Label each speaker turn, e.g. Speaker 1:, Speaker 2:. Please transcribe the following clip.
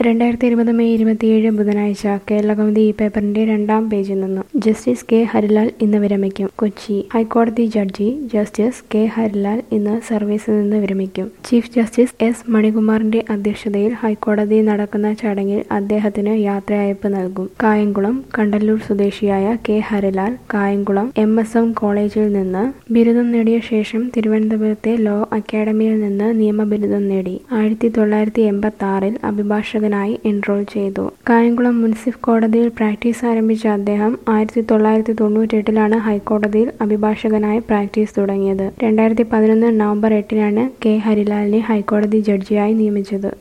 Speaker 1: രണ്ടായിരത്തി ഇരുപത് മെയ് ഇരുപത്തിയേഴ് ബുധനാഴ്ച കേരളകൗമുദി ഈ പേപ്പറിന്റെ രണ്ടാം പേജിൽ നിന്നും ജസ്റ്റിസ് കെ ഹരിലാൽ ഇന്ന് വിരമിക്കും കൊച്ചി ഹൈക്കോടതി ജഡ്ജി ജസ്റ്റിസ് കെ ഹരിലാൽ ഇന്ന് സർവീസിൽ നിന്ന് വിരമിക്കും ചീഫ് ജസ്റ്റിസ് എസ് മണികുമാറിന്റെ അധ്യക്ഷതയിൽ ഹൈക്കോടതിയിൽ നടക്കുന്ന ചടങ്ങിൽ അദ്ദേഹത്തിന് യാത്രയയപ്പ് നൽകും കായംകുളം കണ്ടല്ലൂർ സ്വദേശിയായ K Harilal Kayamkulam M S M കോളേജിൽ നിന്ന് ബിരുദം നേടിയ ശേഷം തിരുവനന്തപുരത്തെ ലോ അക്കാദമിയിൽ നിന്ന് നിയമബിരുദം നേടി ആയിരത്തി തൊള്ളായിരത്തി എൺപത്തി ആറിൽ അഭിഭാഷകനായി എൻറോൾ ചെയ്തു കായംകുളം മുൻസിഫ് കോടതിയിൽ പ്രാക്ടീസ് ആരംഭിച്ച അദ്ദേഹം ആയിരത്തി തൊള്ളായിരത്തി തൊണ്ണൂറ്റെട്ടിലാണ് ഹൈക്കോടതിയിൽ അഭിഭാഷകനായി പ്രാക്ടീസ് തുടങ്ങിയത് രണ്ടായിരത്തി പതിനൊന്ന് നവംബർ എട്ടിനാണ് കെ ഹരിലാലിനെ ഹൈക്കോടതി ജഡ്ജിയായി നിയമിച്ചത്